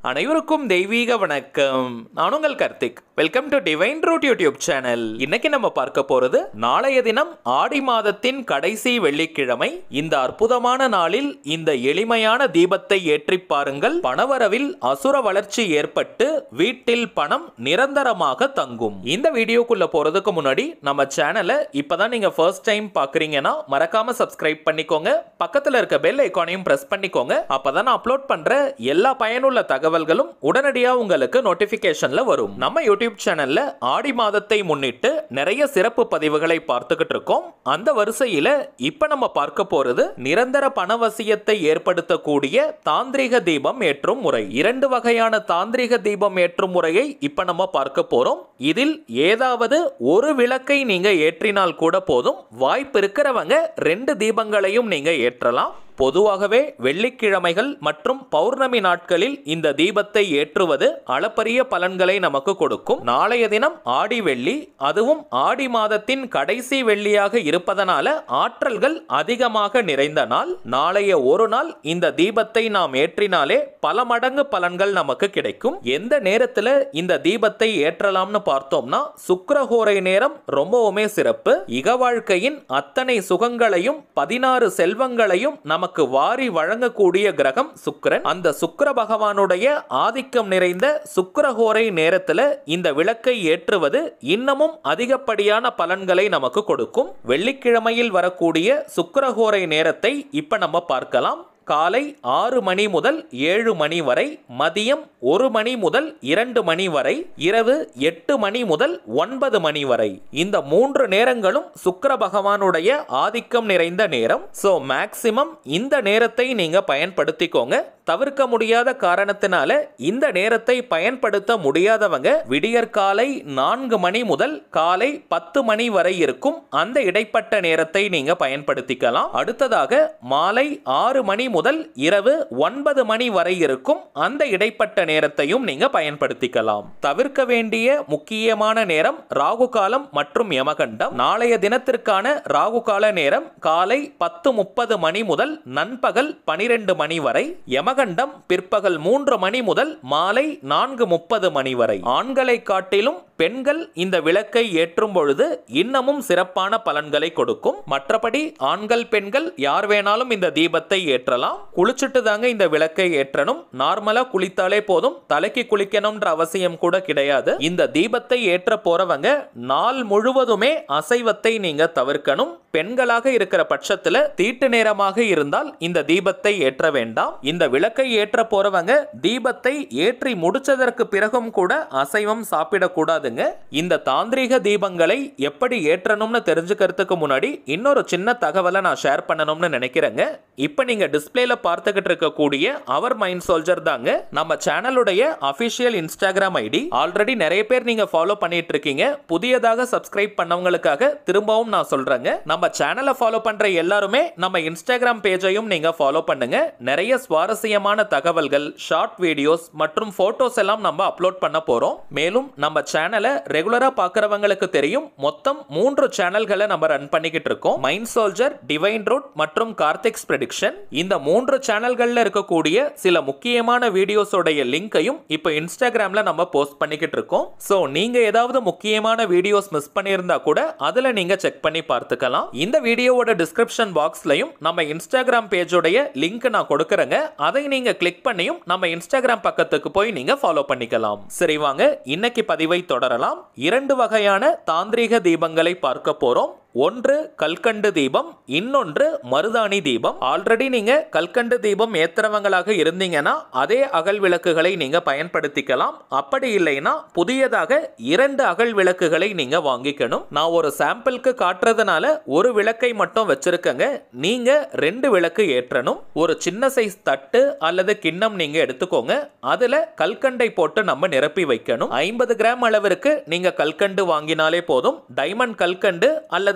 அனைவருக்கும் தெய்வீக வணக்கம் நான் உங்கள் Karthik welcome to Divine Root YouTube channel இன்னைக்கு நம்ம பார்க்க போறது நாளைய தினம் ஆடி மாதத்தின் கடைசி வெள்ளிக்கிழமை இந்த அற்புதமான நாளில் இந்த எளிமையான தீபத்தை ஏற்றி பாருங்கள் பணவரவில் அசுர வளர்ச்சி ஏற்பட்டு வீட்டில் பணம் நிரந்தரமாக தங்கும் இந்த வீடியோக்குள்ள போறதுக்கு முன்னாடி நம்ம சேனலை இப்பதான் நீங்க ஃபர்ஸ்ட் டைம் பாக்குறீங்கன்னா மறக்காம சப்ஸ்கிரைப் பண்ணிக்கோங்க பக்கத்துல இருக்க பெல் ஐகானையும் பிரஸ் பண்ணிக்கோங்க அப்பதான் நான் அப்லோட் பண்ற எல்லா பயனுள்ள தகவல்களும் உடனடியா உங்களுக்கு நோட்டிபிகேஷன்ல வரும் நம்ம யூடியூப் சேனல்ல ஆடி மாதத்தை முன்னிட்டு நிறைய சிறப்பு பதிவுகளை பார்த்துக்கிட்டு இருக்கோம் அந்த வரிசையில இப்ப நம்ம பார்க்க போறது நிரந்தர பணவசியத்தை ஏற்படுத்தக்கூடிய தாந்திரிக தீபம் ஏற்றும் முறை இரண்டு வகையான தாந்திரிக தீபம் ஏற்றும் முறையை இப்ப நம்ம பார்க்க போறோம் இதில் ஏதாவது ஒரு விளக்கை நீங்க ஏற்றினால் கூட போதும் வாய்ப்பு இருக்கிறவங்க ரெண்டு தீபங்களையும் நீங்க ஏற்றலாம் பொதுவாகவே வெள்ளிக்கிழமைகள் மற்றும் பௌர்ணமி நாட்களில் இந்த தீபத்தை ஏற்றுவது அளப்பரிய பலன்களை நமக்கு கொடுக்கும் நாளைய தினம் ஆடி வெள்ளி அதுவும் ஆடி மாதத்தின் கடைசி வெள்ளியாக இருப்பதனால ஆற்றல்கள் அதிகமாக நிறைந்த நாள் நாளைய ஒரு நாள் இந்த தீபத்தை நாம் ஏற்றினாலே பல மடங்கு பலன்கள் நமக்கு கிடைக்கும் எந்த நேரத்துல இந்த தீபத்தை ஏற்றலாம்னு பார்த்தோம்னா சுக்கிரஹோரை நேரம் ரொம்பவுமே சிறப்பு இக வாழ்க்கையின் அத்தனை சுகங்களையும் பதினாறு செல்வங்களையும் நமக்கு வாரி வழங்கக்கூடிய கிரகம் சுக்கிரன் அந்த சுக்கிர பகவானுடைய ஆதிக்கம் நிறைந்த சுக்கிரஹோரை நேரத்துல இந்த விளக்கை ஏற்றுவது இன்னமும் அதிகப்படியான பலன்களை நமக்கு கொடுக்கும் வெள்ளிக்கிழமையில் வரக்கூடிய சுக்கிரஹோரை நேரத்தை இப்ப நம்ம பார்க்கலாம் காலை ஆறு மணி முதல் ஏழு மணி வரை மதியம் ஒரு மணி முதல் இரண்டு மணி வரை இரவு எட்டு மணி முதல் ஒன்பது மணி வரை இந்த மூன்று நேரங்களும் சுக்கிர பகவானுடைய ஆதிக்கம் நிறைந்த நேரம் ஸோ மேக்சிமம் இந்த நேரத்தை நீங்க பயன்படுத்திக்கோங்க தவிர்க்க முடியாத காரணத்தினால இந்த நேரத்தை பயன்படுத்த முடியாதவங்க விடியற்காலை நான்கு மணி முதல் காலை பத்து மணி வரை இருக்கும் அந்த இடைப்பட்ட நேரத்தை நீங்க பயன்படுத்திக்கலாம் அடுத்ததாக மாலை ஆறு மணி முதல் இரவு ஒன்பது மணி வரை இருக்கும் அந்த இடைப்பட்ட நேரத்தையும் நீங்க பயன்படுத்திக்கலாம் தவிர்க்க வேண்டிய முக்கியமான நேரம் ராகு காலம் மற்றும் யமகண்டம் நாளைய தினத்திற்கான ராகு கால நேரம் காலை பத்து முப்பது மணி முதல் நண்பகல் பனிரெண்டு மணி வரை யமகண்டம் பிற்பகல் மூன்று மணி முதல் மாலை நான்கு முப்பது மணி வரை ஆண்களை காட்டிலும் பெண்கள் இந்த விளக்கை ஏற்றும் பொழுது இன்னமும் சிறப்பான பலன்களை கொடுக்கும் மற்றபடி ஆண்கள் பெண்கள் யார் வேணாலும் இந்த தீபத்தை ஏற்றலாம் குளிச்சுட்டு தாங்க இந்த விளக்கை ஏற்றணும் நார்மலா குளித்தாலே போதும் தலைக்கு குளிக்கணும்ன்ற அவசியம் கூட கிடையாது இந்த தீபத்தை ஏற்ற போறவங்க நாள் முழுவதுமே அசைவத்தை நீங்க தவிர்க்கணும் பெண்களாக இருக்கிற பட்சத்துல தீட்டு நேரமாக இருந்தால் இந்த தீபத்தை ஏற்ற வேண்டாம் இந்த விளக்கை ஏற்ற போறவங்க தீபத்தை ஏற்றி முடிச்சதற்கு பிறகும் கூட அசைவம் சாப்பிடக்கூடாதுங்க இந்த தாந்திரீக தீபங்களை எப்படி ஏற்றணும்னு தெரிஞ்சுக்கிறதுக்கு முன்னாடி இன்னொரு சின்ன தகவலை நான் ஷேர் பண்ணணும்னு நினைக்கிறேங்க இப்போ நீங்க டிஸ்பிளேல பார்த்துக்கிட்டு இருக்கக்கூடிய அவர் மைண்ட் சோல்ஜர் தாங்க நம்ம சேனலுடைய அபிஷியல் இன்ஸ்டாகிராம் ஐடி ஆல்ரெடி நிறைய பேர் நீங்க ஃபாலோ பண்ணிட்டு இருக்கீங்க புதியதாக சப்ஸ்கிரைப் பண்ணவங்களுக்காக திரும்பவும் நான் சொல்றேங்க நம்ம சேனலை ஃபாலோ பண்ற எல்லாருமே நம்ம இன்ஸ்டாகிராம் பேஜையும் நீங்க ஃபாலோ பண்ணுங்க நிறைய சுவாரஸ்யமான தகவல்கள் ஷார்ட் வீடியோஸ் மற்றும் போட்டோஸ் எல்லாம் நம்ம அப்லோட் பண்ண போறோம் மேலும் நம்ம சேனலை ரெகுலரா பார்க்கறவங்களுக்கு தெரியும் மொத்தம் மூன்று சேனல்களை நம்ம ரன் பண்ணிக்கிட்டு இருக்கோம் மைண்ட் சோல்ஜர் டிவைன் ரூட் மற்றும் கார்த்திக்ஸ் ப்ரெடிக்ஷன் இந்த மூன்று சேனல்கள்ல இருக்கக்கூடிய சில முக்கியமான வீடியோஸோடைய லிங்கையும் இப்போ இன்ஸ்டாகிராம்ல நம்ம போஸ்ட் பண்ணிக்கிட்டு இருக்கோம் ஸோ நீங்க ஏதாவது முக்கியமான வீடியோஸ் மிஸ் பண்ணியிருந்தா கூட அதுல நீங்க செக் பண்ணி பார்த்துக்கலாம் இந்த வீடியோவோட டிஸ்கிரிப்ஷன் பாக்ஸ்லயும் நம்ம இன்ஸ்டாகிராம் பேஜோடைய லிங்க் நான் கொடுக்கறேங்க அதை நீங்க கிளிக் பண்ணியும் நம்ம இன்ஸ்டாகிராம் பக்கத்துக்கு போய் நீங்க ஃபாலோ பண்ணிக்கலாம் சரி வாங்க இன்னைக்கு பதிவை தொடரலாம் இரண்டு வகையான தாந்திரீக தீபங்களை பார்க்க போறோம் ஒன்று கல்கண்டு தீபம் இன்னொன்று மருதாணி தீபம் ஆல்ரெடி நீங்க கல்கண்டு தீபம் ஏத்துறவங்களாக இருந்தீங்கன்னா அதே அகல் விளக்குகளை நீங்க பயன்படுத்திக்கலாம் அப்படி இல்லைன்னா புதியதாக இரண்டு அகல் விளக்குகளை நீங்க வாங்கிக்கணும் நான் ஒரு சாம்பிளுக்கு காட்டுறதுனால ஒரு விளக்கை மட்டும் வச்சிருக்கங்க நீங்க ரெண்டு விளக்கு ஏற்றணும் ஒரு சின்ன சைஸ் தட்டு அல்லது கிண்ணம் நீங்க எடுத்துக்கோங்க அதுல கல்கண்டை போட்டு நம்ம நிரப்பி வைக்கணும் ஐம்பது கிராம் அளவிற்கு நீங்க கல்கண்டு வாங்கினாலே போதும் டைமண்ட் கல்கண்டு அல்லது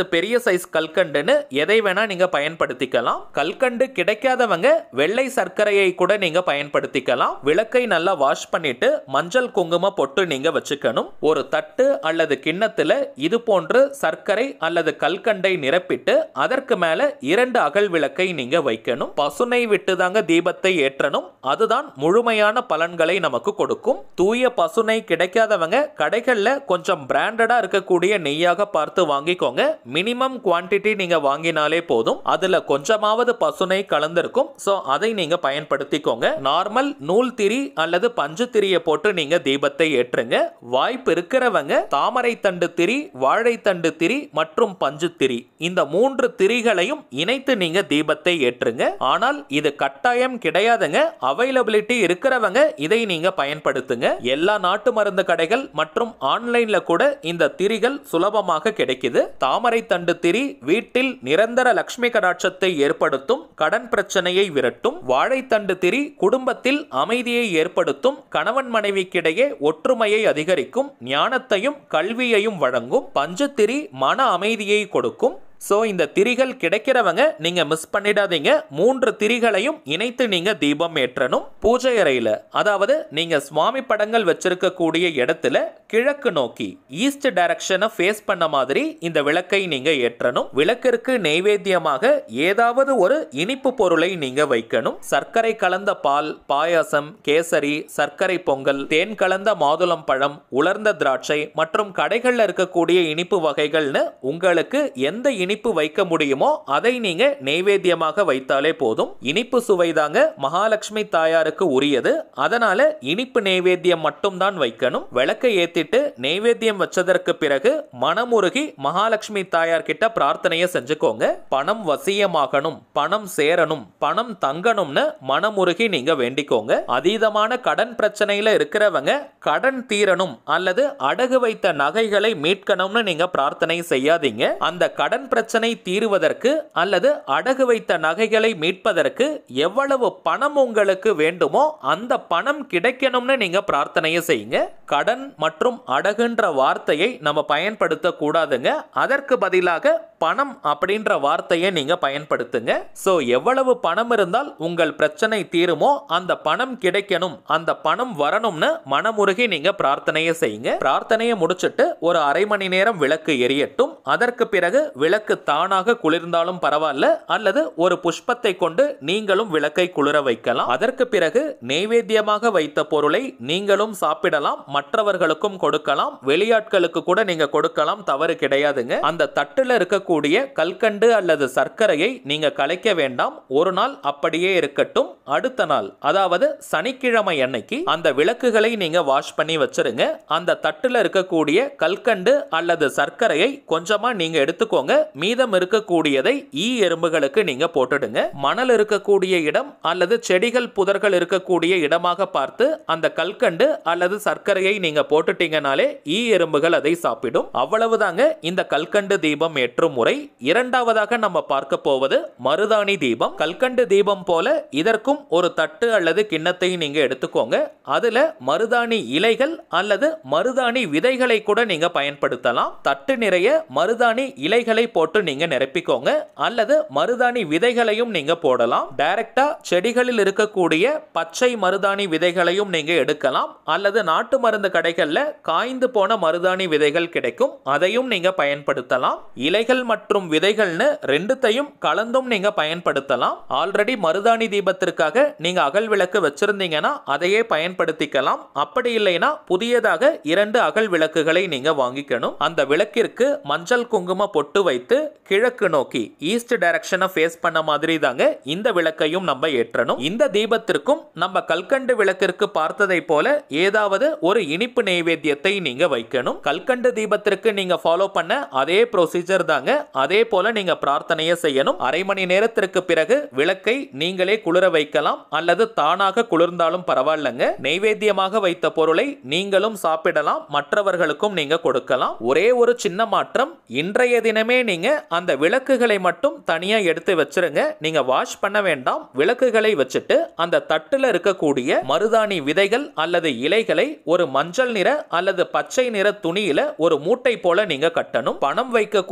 அல்லது பெரிய சைஸ் கல்கண்டுன்னு எதை வேணா நீங்க பயன்படுத்திக்கலாம் கல்கண்டு கிடைக்காதவங்க வெள்ளை சர்க்கரையை கூட நீங்க பயன்படுத்திக்கலாம் விளக்கை நல்லா வாஷ் பண்ணிட்டு மஞ்சள் குங்கும பொட்டு நீங்க வச்சுக்கணும் ஒரு தட்டு அல்லது கிண்ணத்துல இது போன்று சர்க்கரை அல்லது கல்கண்டை நிரப்பிட்டு அதற்கு மேல இரண்டு அகல் விளக்கை நீங்க வைக்கணும் பசுனை விட்டு தாங்க தீபத்தை ஏற்றணும் அதுதான் முழுமையான பலன்களை நமக்கு கொடுக்கும் தூய பசுனை கிடைக்காதவங்க கடைகள்ல கொஞ்சம் பிராண்டடா இருக்கக்கூடிய நெய்யாக பார்த்து வாங்கிக்கோங்க மினிமம் குவாண்டிட்டி நீங்க வாங்கினாலே போதும் அதுல கொஞ்சமாவது பசுனை கலந்திருக்கும் சோ அதை நீங்க பயன்படுத்திக்கோங்க நார்மல் நூல் திரி அல்லது பஞ்சு திரியை போட்டு நீங்க தீபத்தை ஏற்றுங்க வாய்ப்பு இருக்கிறவங்க தாமரை தண்டு திரி வாழைத்தண்டு திரி மற்றும் பஞ்சு திரி இந்த மூன்று திரிகளையும் இணைத்து நீங்க தீபத்தை ஏற்றுங்க ஆனால் இது கட்டாயம் கிடையாதுங்க அவைலபிலிட்டி இருக்கிறவங்க இதை நீங்க பயன்படுத்துங்க எல்லா நாட்டு மருந்து கடைகள் மற்றும் ஆன்லைன்ல கூட இந்த திரிகள் சுலபமாக கிடைக்குது தாமரை தண்டு திரி வீட்டில் நிரந்தர லட்சுமி கடாட்சத்தை ஏற்படுத்தும் கடன் பிரச்சனையை விரட்டும் வாழைத்தண்டு திரி குடும்பத்தில் அமைதியை ஏற்படுத்தும் கணவன் மனைவிக்கிடையே ஒற்றுமையை அதிகரிக்கும் ஞானத்தையும் கல்வியையும் வழங்கும் பஞ்சத்திரி மன அமைதியை கொடுக்கும் ஸோ இந்த திரிகள் கிடைக்கிறவங்க நீங்க மிஸ் பண்ணிடாதீங்க மூன்று திரிகளையும் இணைத்து நீங்க தீபம் ஏற்றணும் பூஜை அறையில அதாவது நீங்க சுவாமி படங்கள் வச்சிருக்கக்கூடிய இடத்துல கிழக்கு நோக்கி ஈஸ்ட் டைரக்ஷனை ஃபேஸ் பண்ண மாதிரி இந்த விளக்கை நீங்க ஏற்றணும் விளக்கிற்கு நெய்வேத்தியமாக ஏதாவது ஒரு இனிப்பு பொருளை நீங்க வைக்கணும் சர்க்கரை கலந்த பால் பாயாசம் கேசரி சர்க்கரை பொங்கல் தேன் கலந்த மாதுளம் பழம் உலர்ந்த திராட்சை மற்றும் கடைகள்ல இருக்கக்கூடிய இனிப்பு வகைகள்னு உங்களுக்கு எந்த இனிப்பு வைக்க முடியுமோ அதை நீங்க நெய்வேத்தியமாக வைத்தாலே போதும் இனிப்பு சுவைதாங்க மகாலட்சுமி தாயாருக்கு உரியது அதனால இனிப்பு நெய்வேத்தியம் மட்டும்தான் வைக்கணும் விளக்கை ஏத்திட்டு நெய்வேத்தியம் வச்சதற்கு பிறகு மனமுருகி மகாலட்சுமி தாயார் கிட்ட பிரார்த்தனையை செஞ்சுக்கோங்க பணம் வசியமாகணும் பணம் சேரணும் பணம் தங்கணும்னு மனமுருகி நீங்க வேண்டிக்கோங்க அதீதமான கடன் பிரச்சனையில இருக்கிறவங்க கடன் தீரணும் அல்லது அடகு வைத்த நகைகளை மீட்கணும்னு நீங்க பிரார்த்தனை செய்யாதீங்க அந்த கடன் பிரச்சனை தீருவதற்கு அல்லது அடகு வைத்த நகைகளை மீட்பதற்கு எவ்வளவு பணம் உங்களுக்கு வேண்டுமோ அந்த பணம் கிடைக்கணும்னு நீங்க பிரார்த்தனையை செய்யுங்க கடன் மற்றும் அடகுன்ற வார்த்தையை நம்ம பயன்படுத்த கூடாதுங்க அதற்கு பதிலாக பணம் அப்படின்ற வார்த்தையை நீங்க பயன்படுத்துங்க சோ எவ்வளவு பணம் இருந்தால் உங்கள் பிரச்சனை தீருமோ அந்த பணம் கிடைக்கணும் அந்த பணம் வரணும்னு மனமுருகி நீங்க பிரார்த்தனையை செய்யுங்க பிரார்த்தனையை முடிச்சிட்டு ஒரு அரை மணி நேரம் விளக்கு எரியட்டும் அதற்கு பிறகு விளக்கு தானாக குளிர்ந்தாலும் பரவாயில்ல அல்லது ஒரு புஷ்பத்தை கொண்டு நீங்களும் விளக்கை குளிர வைக்கலாம் அதற்கு பிறகு நெய்வேத்தியமாக வைத்த பொருளை நீங்களும் சாப்பிடலாம் மற்றவர்களுக்கும் கொடுக்கலாம் வெளியாட்களுக்கு கூட நீங்க கொடுக்கலாம் தவறு கிடையாதுங்க அந்த தட்டுல இருக்கக்கூடிய கல்கண்டு அல்லது சர்க்கரையை நீங்க கலைக்க வேண்டாம் ஒரு நாள் அப்படியே இருக்கட்டும் அடுத்த நாள் அதாவது சனிக்கிழமை அன்னைக்கு அந்த விளக்குகளை நீங்க வாஷ் பண்ணி வச்சிருங்க அந்த தட்டுல இருக்கக்கூடிய கல்கண்டு அல்லது சர்க்கரையை கொஞ்சமா நீங்க எடுத்துக்கோங்க மீதம் இருக்கக்கூடியதை ஈ எறும்புகளுக்கு நீங்க போட்டுடுங்க மணல் இருக்கக்கூடிய இடம் அல்லது செடிகள் புதர்கள் இருக்கக்கூடிய இடமாக பார்த்து அந்த கல்கண்டு அல்லது சர்க்கரையை நீங்க போட்டுட்டீங்கனாலே ஈ எறும்புகள் அதை சாப்பிடும் அவ்வளவுதாங்க இந்த கல்கண்டு தீபம் ஏற்றும் முறை இரண்டாவதாக நம்ம பார்க்க போவது மருதாணி தீபம் கல்கண்டு தீபம் போல இதற்கும் ஒரு தட்டு அல்லது கிண்ணத்தை நீங்க எடுத்துக்கோங்க அதுல மருதாணி இலைகள் அல்லது மருதாணி விதைகளை கூட நீங்க பயன்படுத்தலாம் தட்டு நிறைய மருதாணி இலைகளை போட்டு நீங்க நிரப்பிக்கோங்க அல்லது மருதாணி விதைகளையும் நீங்க போடலாம் டைரக்டா செடிகளில் இருக்கக்கூடிய பச்சை மருதாணி விதைகளையும் நீங்க எடுக்கலாம் அல்லது நாட்டு மருந்து கடைகள்ல காய்ந்து போன மருதாணி விதைகள் கிடைக்கும் அதையும் நீங்க பயன்படுத்தலாம் இலைகள் மற்றும் விதைகள்னு ரெண்டுத்தையும் கலந்தும் நீங்க பயன்படுத்தலாம் ஆல்ரெடி மருதாணி தீபத்திற்காக நீங்க அகல் விளக்கு வச்சிருந்தீங்கன்னா அதையே பயன்படுத்திக்கலாம் அப்படி இல்லைன்னா புதியதாக இரண்டு அகல் விளக்குகளை நீங்க வாங்கிக்கணும் அந்த விளக்கிற்கு மஞ்சள் குங்கும பொட்டு வைத்து கிழக்கு நோக்கி ஈஸ்ட் டைரக்ஷனை ஃபேஸ் பண்ண மாதிரி தாங்க இந்த விளக்கையும் நம்ம ஏற்றணும் இந்த தீபத்திற்கும் நம்ம கல்கண்டு விளக்கிற்கு பார்த்ததை போல ஏதாவது ஒரு இனிப்பு நெய்வேத்தியத்தை நீங்க வைக்கணும் கல்கண்டு தீபத்திற்கு நீங்க ஃபாலோ பண்ண அதே ப்ரொசீஜர் தாங்க அதே போல நீங்க பிரார்த்தனையை செய்யணும் அரை மணி நேரத்திற்கு பிறகு விளக்கை நீங்களே குளிர வைக்கலாம் அல்லது தானாக குளிர்ந்தாலும் பரவாயில்லைங்க நெய்வேத்தியமாக வைத்த பொருளை நீங்களும் சாப்பிடலாம் மற்றவர்களுக்கும் நீங்க கொடுக்கலாம் ஒரே ஒரு சின்ன மாற்றம் இன்றைய தினமே நீங்க அந்த விளக்குகளை மட்டும் தனியா எடுத்து வச்சிருங்க நீங்க வாஷ் பண்ண வேண்டாம் விளக்குகளை வச்சுட்டு அந்த தட்டுல இருக்கக்கூடிய மருதாணி விதைகள் அல்லது இலைகளை ஒரு மஞ்சள் நிற அல்லது பச்சை நிற துணியில ஒரு மூட்டை போல நீங்க கட்டணும் பணம் வைக்கக்கூடிய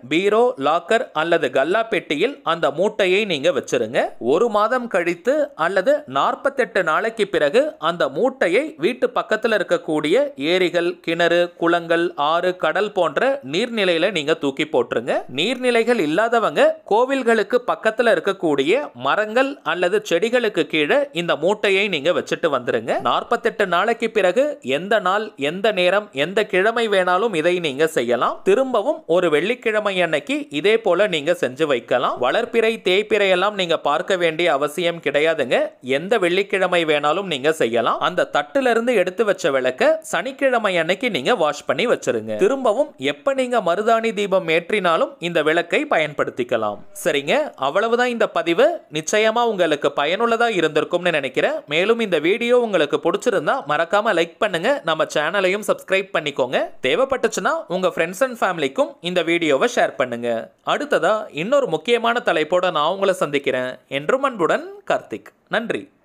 பீரோ லாக்கர் அல்லது கல்லா பெட்டியில் அந்த மூட்டையை நீங்க வச்சிருங்க ஒரு மாதம் கழித்து அல்லது நாற்பத்தெட்டு நாளைக்கு பிறகு அந்த மூட்டையை வீட்டு பக்கத்தில் இருக்கக்கூடிய ஏரிகள் கிணறு குளங்கள் ஆறு கடல் போன்ற நீர்நிலையில நீங்க தூக்கி போட்டுருங்க நீர்நிலைகள் இல்லாதவங்க கோவில்களுக்கு பக்கத்துல இருக்கக்கூடிய மரங்கள் அல்லது செடிகளுக்கு கீழே இந்த மூட்டையை நீங்க வச்சுட்டு வந்துருங்க நாற்பத்தெட்டு நாளைக்கு பிறகு எந்த நாள் எந்த நேரம் எந்த கிழமை வேணாலும் இதை நீங்க செய்யலாம் திரும்பவும் ஒரு வெள்ளிக்கிழமை அன்னைக்கு இதே போல நீங்க செஞ்சு வைக்கலாம் வளர்ப்பிறை தேய்ப்பிறை எல்லாம் நீங்க பார்க்க வேண்டிய அவசியம் கிடையாதுங்க எந்த வெள்ளிக்கிழமை வேணாலும் நீங்க செய்யலாம் அந்த தட்டுல இருந்து எடுத்து வச்ச விளக்க சனிக்கிழமை அன்னைக்கு நீங்க வாஷ் பண்ணி வச்சிருங்க திரும்பவும் எப்ப நீங்க மருதாணி தீபம் ஏற்றினாலும் இந்த விளக்கை பயன்படுத்திக்கலாம் சரிங்க அவ்வளவுதான் இந்த பதிவு நிச்சயமா உங்களுக்கு பயனுள்ளதா இருந்திருக்கும்னு நினைக்கிறேன் மேலும் இந்த வீடியோ உங்களுக்கு பிடிச்சிருந்தா மறக்காம லைக் பண்ணுங்க நம்ம சேனலையும் சப்ஸ்கிரைப் பண்ணிக்கோங்க தேவைப்பட்டுச்சுன்னா உங்க ஃப்ரெண்ட்ஸ் அண்ட் ஃபேமிலிக்கும் இந்த வீடியோவை ஷேர் பண்ணுங்க அடுத்ததா இன்னொரு முக்கியமான தலைப்போட நான் உங்களை சந்திக்கிறேன் என்றும் அன்புடன் கார்த்திக் நன்றி